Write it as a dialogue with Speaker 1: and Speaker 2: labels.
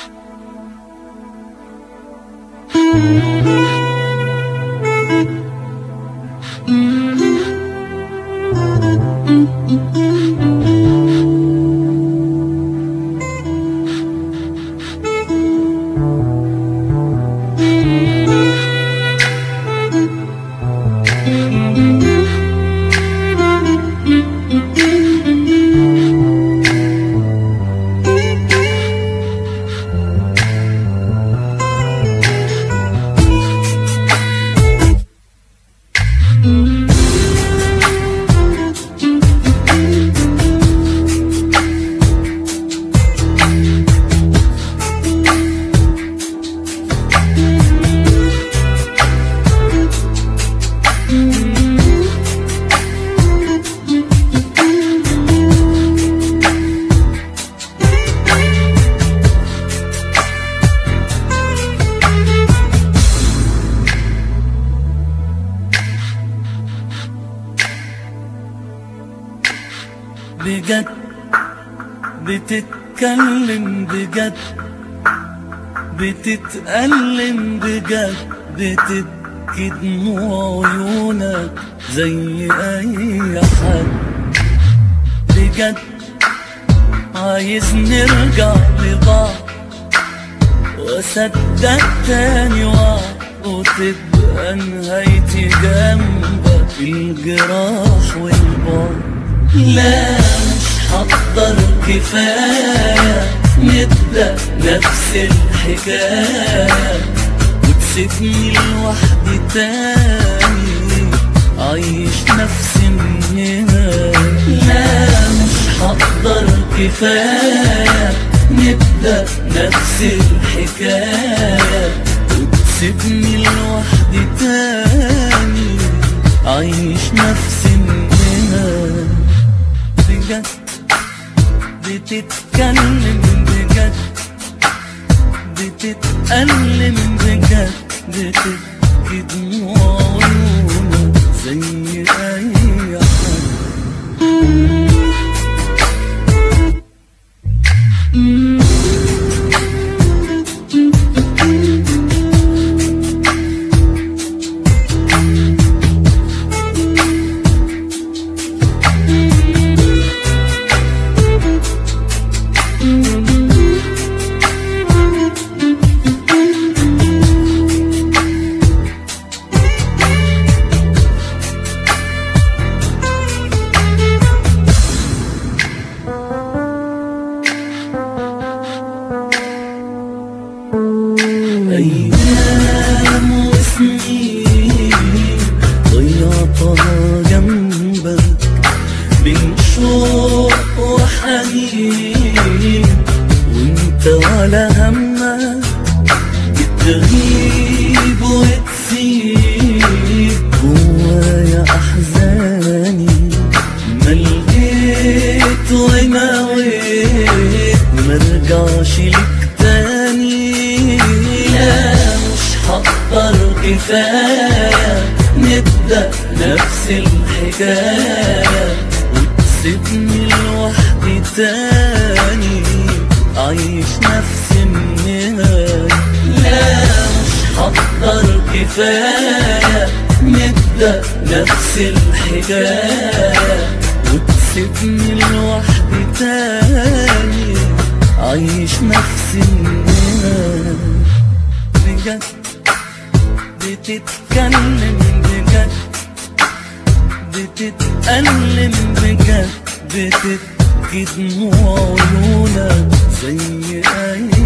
Speaker 1: بجد بتتكلم بجد بتتألم بجد بتبكي دموع عيونك زي أي حد بجد عايز نرجع لبعض وأصدق تاني وعد وتبقى نهايتي جنبك الجراح والبعد لا مش هقدر كفاية نبدأ نفس الحكاية وتسيبني لوحدي تاني عايش نفس النهاية لا مش هقدر كفاية نبدأ نفس الحكاية وتسيبني لوحدي تاني عايش نفس النهاية بجد بتتكلم بجد بتتألم بجد بتبكي دموع عيونك زي أي حد أيام وسنين ضيعتها جنبك بين شوق وحنين وانت ولا همك بتغيب وتسيب جوايا أحزاني ملقيت ونويت مرجعش لك تاني لا مش هقدر كفاية نبدأ نفس الحكاية وتسيبني لوحدي تاني عايش نفس النهاية لا مش هقدر كفاية نبدأ نفس الحكاية وتسيبني لوحدي تاني عايش نفس النهاية بجد بتتكلم بجد بتتألم بجد بتبكي دموع عيونك زي أي